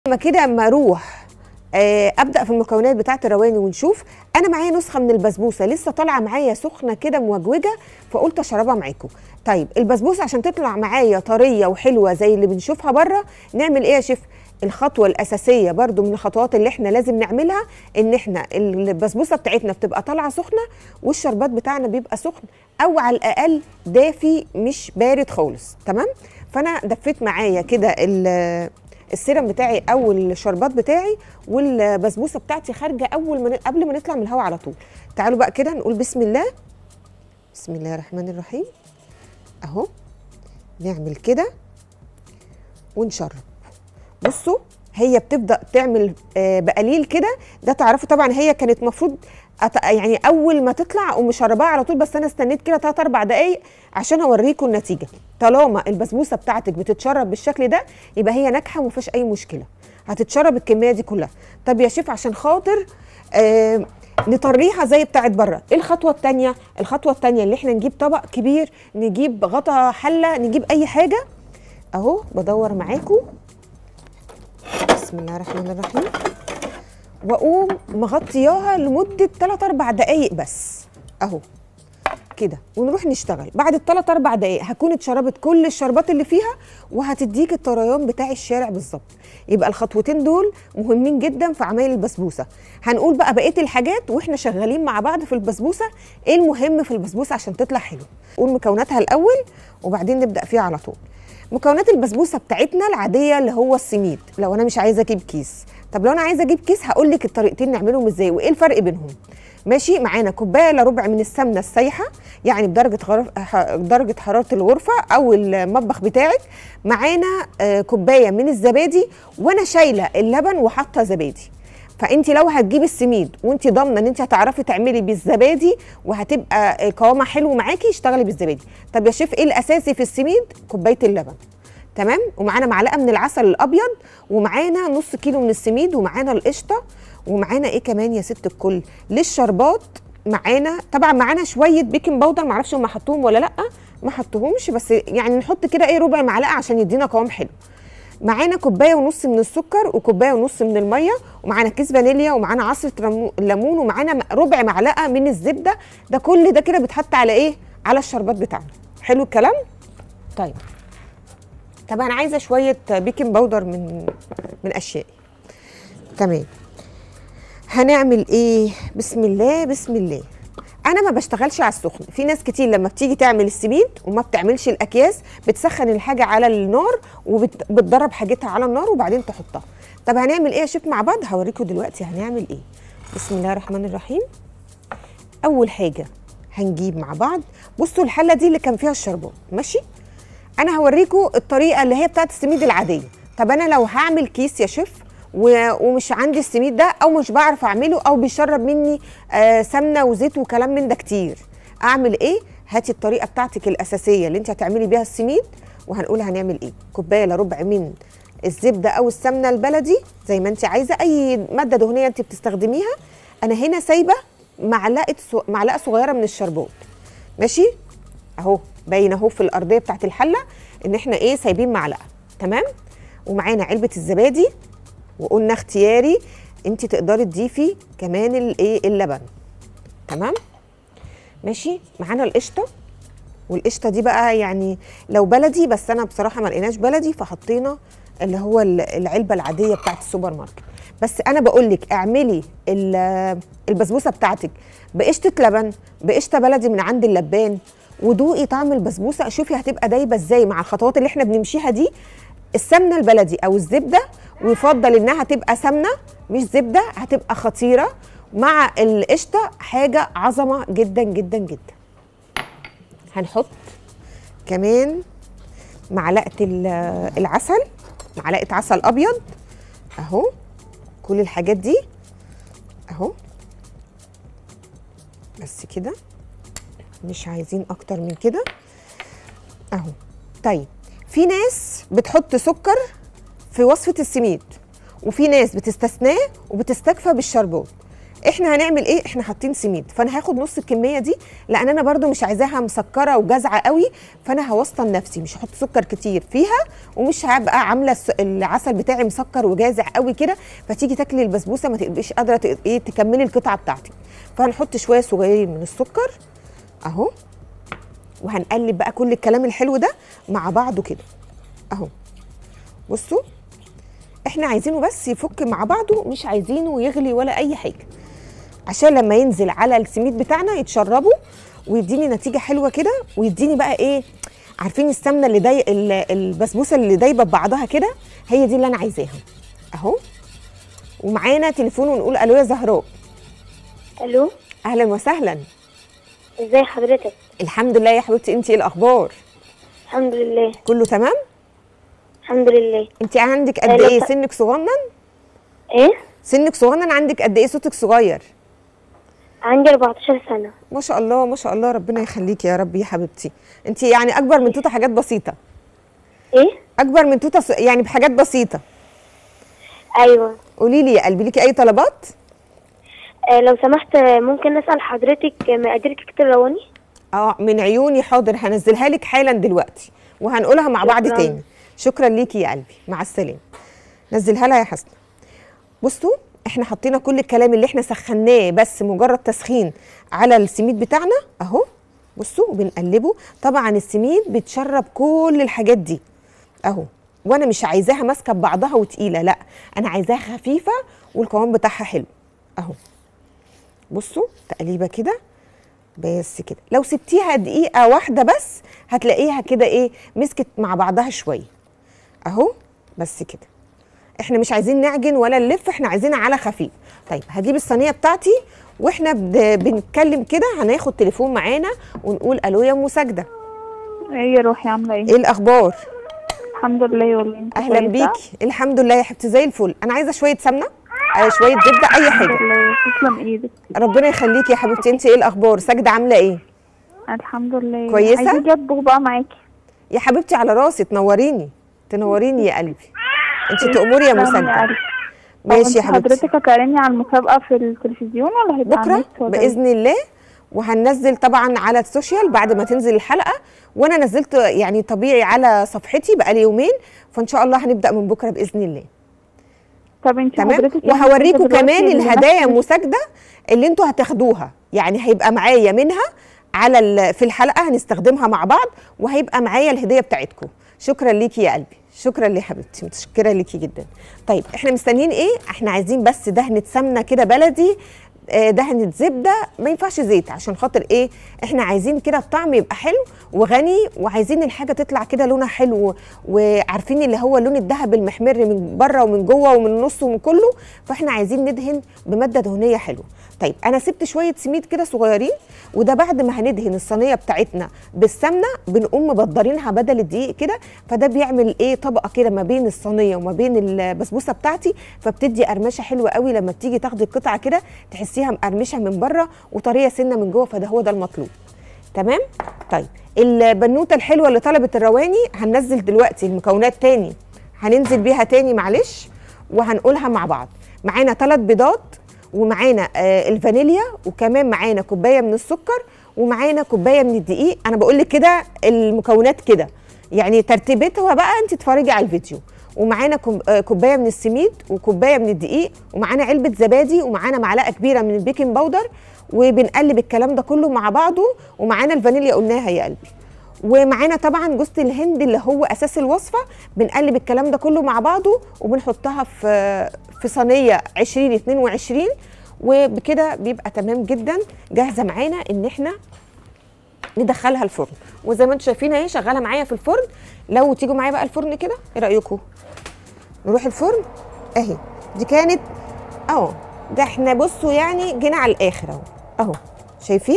ما كده اما اروح آه، ابدا في المكونات بتاعه الرواني ونشوف انا معايا نسخه من البسبوسه لسه طالعه معايا سخنه كده موجوجه فقلت اشربها معاكم طيب البسبوسه عشان تطلع معايا طريه وحلوه زي اللي بنشوفها بره نعمل ايه يا شيف الخطوه الاساسيه برضو من الخطوات اللي احنا لازم نعملها ان احنا البسبوسه بتاعتنا بتبقى طالعه سخنه والشربات بتاعنا بيبقى سخن او على الاقل دافي مش بارد خالص تمام فانا دفيت معايا كده ال- السيرم بتاعي او الشربات بتاعي والبسبوسه بتاعتي خارجه اول ما ن- قبل ما نطلع من الهواء على طول تعالوا بقى كده نقول بسم الله بسم الله الرحمن الرحيم اهو نعمل كده ونشرب بصوا هي بتبدا تعمل آه، بقليل كده ده تعرفوا طبعا هي كانت مفروض أت... يعني اول ما تطلع اقوم مشرباها على طول بس انا استنيت كده 3 4 دقائق عشان اوريكم النتيجه طالما البسبوسه بتاعتك بتتشرب بالشكل ده يبقى هي ناجحه وما فيهاش اي مشكله هتتشرب الكميه دي كلها طب يا شيف عشان خاطر آه نطريها زي بتاعت بره ايه الخطوه الثانيه الخطوه الثانيه اللي احنا نجيب طبق كبير نجيب غطا حله نجيب اي حاجه اهو بدور معاكم بسم الله الرحمن الرحيم واقوم مغطياها لمده 3 4 دقائق بس اهو كده ونروح نشتغل بعد الثلاث اربع دقائق هكون اتشربت كل الشربات اللي فيها وهتديك الطريان بتاع الشارع بالظبط يبقى الخطوتين دول مهمين جدا في عمايل البسبوسه هنقول بقى بقيه الحاجات واحنا شغالين مع بعض في البسبوسه ايه المهم في البسبوسه عشان تطلع حلو قول مكوناتها الاول وبعدين نبدا فيها على طول مكونات البسبوسه بتاعتنا العاديه اللي هو السميد لو انا مش عايزه اجيب كيس طب لو انا عايزه اجيب كيس هقول لك الطريقتين نعملهم ازاي وايه الفرق بينهم ماشي معانا كوبايه الا ربع من السمنه السايحه يعني بدرجه غرف... ح- درجه حراره الغرفه او المطبخ بتاعك معانا آه، كوبايه من الزبادي وانا شايله اللبن وحاطه زبادي فانت لو هتجيبي السميد وانت ضامنه ان انت هتعرفي تعملي بالزبادي وهتبقى آه، قوامها حلو معاكي اشتغلي بالزبادي طب يا شيف ايه الاساسي في السميد كوبايه اللبن تمام ومعانا معلقه من العسل الابيض ومعانا نص كيلو من السميد ومعانا القشطه ومعانا ايه كمان يا ست الكل للشربات معانا طبعا معانا شويه بيكنج باودر معرفش هم حطوهم ولا لا ما حطوهمش بس يعني نحط كده ايه ربع معلقه عشان يدينا قوام حلو معانا كوبايه ونص من السكر وكوبايه ونص من الميه ومعانا كيس فانيليا ومعانا عصره رمو- ليمون ومعانا م- ربع معلقه من الزبده ده كل ده كده بيتحط على ايه على الشربات بتاعنا حلو الكلام طيب طب انا عايزه شويه بيكنج باودر من من اشيائي تمام هنعمل ايه بسم الله بسم الله انا ما بشتغلش على السخن في ناس كتير لما بتيجي تعمل السميد وما بتعملش الاكياس بتسخن الحاجه على النار وبتدرب حاجتها على النار وبعدين تحطها طب هنعمل ايه يا شيف مع بعض هوريكم دلوقتي هنعمل ايه بسم الله الرحمن الرحيم اول حاجه هنجيب مع بعض بصوا الحله دي اللي كان فيها الشربات ماشي انا هوريكم الطريقه اللي هي بتاعت السميد العاديه طب انا لو هعمل كيس يا شيف و- ومش عندي السميد ده او مش بعرف اعمله او بيشرب مني آه سمنه وزيت وكلام من ده كتير اعمل ايه هاتي الطريقه بتاعتك الاساسيه اللي انت هتعملي بيها السميد وهنقول هنعمل ايه كوبايه الا ربع من الزبده او السمنه البلدي زي ما انت عايزه اي ماده دهنيه انت بتستخدميها انا هنا سايبه معلقه ص- معلقه صغيره من الشربات ماشي اهو باين اهو في الارضيه بتاعت الحله ان احنا ايه سايبين معلقه تمام ومعانا علبه الزبادي وقلنا اختياري انت تقدري تضيفي كمان الايه اللبن تمام ماشي معانا القشطه والقشطه دي بقى يعني لو بلدي بس انا بصراحه ما لقيناش بلدي فحطينا اللي هو ال- العلبه العاديه بتاعت السوبر ماركت بس انا بقول لك اعملي ال- البسبوسه بتاعتك بقشطه لبن بقشطه بلدي من عند اللبان ودوقي طعم البسبوسه شوفي هتبقى دايبه ازاي مع الخطوات اللي احنا بنمشيها دي السمنه البلدي او الزبده ويفضل انها تبقى سمنه مش زبده هتبقى خطيره مع القشطه حاجه عظمه جدا جدا جدا هنحط كمان معلقه ال- العسل معلقه عسل ابيض اهو كل الحاجات دي اهو بس كده مش عايزين اكتر من كده اهو طيب في ناس بتحط سكر في وصفه السميد وفي ناس بتستثناه وبتستكفى بالشربات احنا هنعمل ايه احنا حاطين سميد فانا هاخد نص الكميه دي لان انا برده مش عايزاها مسكره وجازعه قوي فانا هوسطن نفسي مش هحط سكر كتير فيها ومش هبقى عامله الس- العسل بتاعي مسكر وجازع قوي كده فتيجي تاكلي البسبوسه ما تبقيش قادره ت- ايه تكملي القطعه بتاعتك فهنحط شويه صغيرين من السكر اهو وهنقلب بقى كل الكلام الحلو ده مع بعضه كده اهو بصوا احنا عايزينه بس يفك مع بعضه مش عايزينه يغلي ولا اي حاجه عشان لما ينزل على السميد بتاعنا يتشربوا ويديني نتيجه حلوه كده ويديني بقى ايه عارفين السمنه اللي داي ال- البسبوسه اللي دايبه ببعضها كده هي دي اللي انا عايزاها اهو ومعانا تليفون ونقول الو يا زهراء الو اهلا وسهلا ازاي حضرتك الحمد لله يا حبيبتي انت ايه الاخبار الحمد لله كله تمام الحمد لله انت عندك قد آه، لا ايه ط- سنك صغنن ايه سنك صغنن عندك قد ايه صوتك صغير عندي 14 سنه ما شاء الله ما شاء الله ربنا يخليكي يا رب يا حبيبتي انت يعني اكبر من توته حاجات بسيطه ايه اكبر من توته س- يعني بحاجات بسيطه ايوه قولي لي يا قلبي ليكي اي طلبات آه لو سمحت آه، ممكن اسال حضرتك آه، مقادير كيكه الرواني اه من عيوني حاضر هنزلها لك حالا دلوقتي وهنقولها مع بعض شكراً. تاني شكرا ليكي يا قلبي مع السلامه نزلها لها يا حسنه بصوا احنا حطينا كل الكلام اللي احنا سخناه بس مجرد تسخين على السميد بتاعنا اهو بصوا بنقلبه طبعا السميد بتشرب كل الحاجات دي اهو وانا مش عايزاها ماسكه ببعضها وتقيله لا انا عايزاها خفيفه والقوام بتاعها حلو اهو بصوا تقليبه كده بس كده لو سبتيها دقيقه واحده بس هتلاقيها كده ايه مسكت مع بعضها شويه اهو بس كده احنا مش عايزين نعجن ولا نلف احنا عايزينها على خفيف طيب هجيب الصينيه بتاعتي واحنا بد- بنتكلم كده هناخد تليفون معانا ونقول الو يا ام ساجده ايه يا روحي عامله ايه ايه الاخبار الحمد لله والله انت اهلا كويسة؟ بيكي الحمد لله يا حبيبتي زي الفل انا عايزه شويه سمنه آه شويه زبده اي الحمد حاجه لله تسلم ايدك ربنا يخليكي يا حبيبتي انت ايه الاخبار ساجده عامله ايه الحمد لله كويسة؟ عايزه اجي اطبخ بقى معاكي يا حبيبتي على راسي تنوريني تنوريني يا قلبي انت تأمري يا تسلمي مساجده قلبي. طب ماشي يا انت حبيبتي حضرتك هتعلني على المسابقه في التلفزيون ولا هيبقى على بكره النت ولا إيه؟ باذن الله وهننزل طبعا على السوشيال بعد ما تنزل الحلقه وانا نزلت يعني طبيعي على صفحتي بقالي يومين فان شاء الله هنبدا من بكره باذن الله طب انت تمام حضرتك يعني وهوريكم كده دلوقتي كمان اللي الهدايا نفس- مساجده اللي انتوا هتاخدوها يعني هيبقى معايا منها على ال- في الحلقه هنستخدمها مع بعض وهيبقى معايا الهديه بتاعتكم شكرا ليكي يا قلبي شكرا لي حبيبتي متشكره ليكي جدا طيب احنا مستنيين ايه احنا عايزين بس دهنه سمنه كده بلدي آه، دهنه زبده ما ينفعش زيت عشان خاطر ايه احنا عايزين كده الطعم يبقى حلو وغني وعايزين الحاجه تطلع كده لونها حلو وعارفين اللي هو لون الذهب المحمر من بره ومن جوه ومن النص ومن كله فاحنا عايزين ندهن بماده دهنيه حلوه طيب انا سبت شويه سميد كده صغيرين وده بعد ما هندهن الصينيه بتاعتنا بالسمنه بنقوم مبدرينها بدل الدقيق كده فده بيعمل ايه طبقه كده ما بين الصينيه وما بين البسبوسه بتاعتي فبتدي قرمشه حلوه قوي لما بتيجي تاخدي القطعه كده تحسيها مقرمشه من بره وطريه سنه من جوه فده هو ده المطلوب تمام طيب البنوته الحلوه اللي طلبت الرواني هننزل دلوقتي المكونات تاني هننزل بيها تاني معلش وهنقولها مع بعض معانا ثلاث بيضات ومعانا آه الفانيليا وكمان معانا كوبايه من السكر ومعانا كوبايه من الدقيق انا بقول لك كده المكونات كده يعني ترتيبتها بقى انت تتفرجي على الفيديو ومعانا كوب- آه، كوبايه من السميد وكوبايه من الدقيق ومعانا علبه زبادي ومعانا معلقه كبيره من البيكنج باودر وبنقلب الكلام ده كله مع بعضه ومعانا الفانيليا قلناها يا قلبي ومعانا طبعا جوز الهند اللي هو اساس الوصفه بنقلب الكلام ده كله مع بعضه وبنحطها في في صينيه 20 22 وبكده بيبقى تمام جدا جاهزه معانا ان احنا ندخلها الفرن وزي ما انتم شايفين اهي شغاله معايا في الفرن لو تيجوا معايا بقى الفرن كده ايه رايكم نروح الفرن اهي دي كانت اهو ده احنا بصوا يعني جينا على الاخر اهو اهو شايفين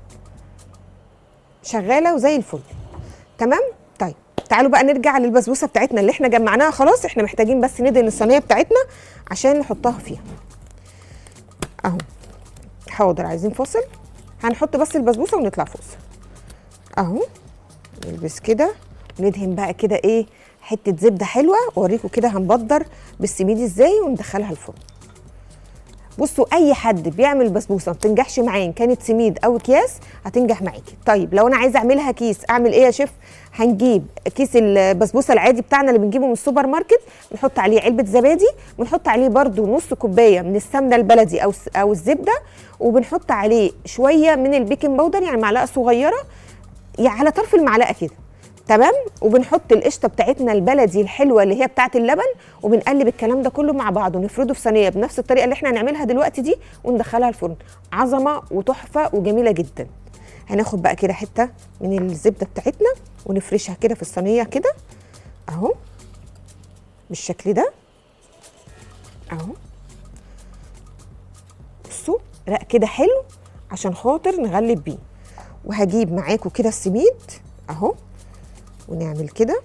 شغاله وزي الفل تمام طيب تعالوا بقى نرجع للبسبوسه بتاعتنا اللي احنا جمعناها خلاص احنا محتاجين بس ندهن الصينيه بتاعتنا عشان نحطها فيها اهو حاضر عايزين فاصل هنحط بس البسبوسه ونطلع فاصل اهو نلبس كده ندهن بقى كده ايه حته زبده حلوه واوريكم كده هنبدر بالسميد ازاي وندخلها الفرن بصوا اي حد بيعمل بسبوسه ما بتنجحش معاه ان كانت سميد او اكياس هتنجح معاكي طيب لو انا عايزه اعملها كيس اعمل ايه يا شيف هنجيب كيس البسبوسه العادي بتاعنا اللي بنجيبه من السوبر ماركت بنحط عليه علبه زبادي بنحط عليه برده نص كوبايه من السمنه البلدي او او الزبده وبنحط عليه شويه من البيكنج باودر يعني معلقه صغيره يعني على طرف المعلقه كده تمام وبنحط القشطه بتاعتنا البلدي الحلوه اللي هي بتاعه اللبن وبنقلب الكلام ده كله مع بعض ونفرده في صينيه بنفس الطريقه اللي احنا هنعملها دلوقتي دي وندخلها الفرن عظمه وتحفه وجميله جدا هناخد بقى كده حته من الزبده بتاعتنا ونفرشها كده في الصينيه كده اهو بالشكل ده اهو بصوا رق كده حلو عشان خاطر نغلب بيه وهجيب معاكم كده السميد اهو ونعمل كده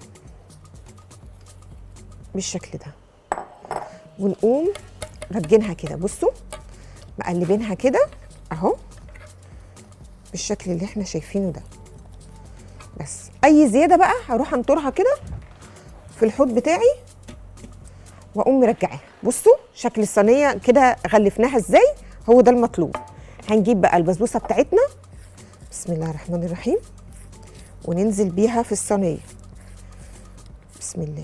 بالشكل ده ونقوم رجينها كده بصوا مقلبينها كده اهو بالشكل اللي احنا شايفينه ده بس اي زياده بقى هروح انطرها كده في الحوض بتاعي واقوم مرجعاها بصوا شكل الصينيه كده غلفناها ازاي هو ده المطلوب هنجيب بقى البسبوسه بتاعتنا بسم الله الرحمن الرحيم وننزل بيها في الصينيه بسم الله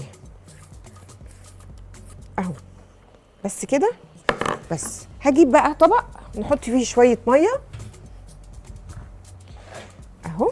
اهو بس كده بس هجيب بقى طبق نحط فيه شويه ميه اهو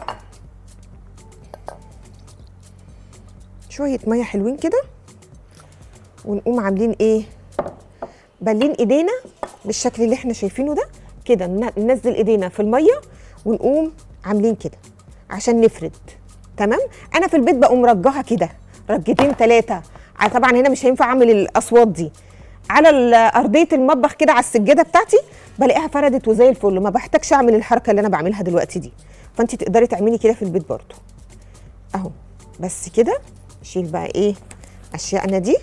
شويه ميه حلوين كده ونقوم عاملين ايه بالين ايدينا بالشكل اللي احنا شايفينه ده كده ننزل ايدينا في الميه ونقوم عاملين كده عشان نفرد تمام انا في البيت بقوم رجها كده رجتين ثلاثه طبعا هنا مش هينفع اعمل الاصوات دي على ارضيه المطبخ كده على السجاده بتاعتي بلاقيها فردت وزي الفل ما بحتاجش اعمل الحركه اللي انا بعملها دلوقتي دي فانت تقدري تعملي كده في البيت برضو اهو بس كده نشيل بقى ايه اشيائنا دي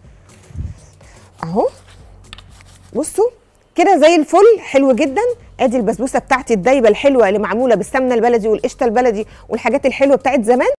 اهو بصوا كده زي الفل حلو جدا ادي البسبوسه بتاعتي الدايبه الحلوه اللي معموله بالسمنه البلدي والقشطه البلدي والحاجات الحلوه بتاعت زمان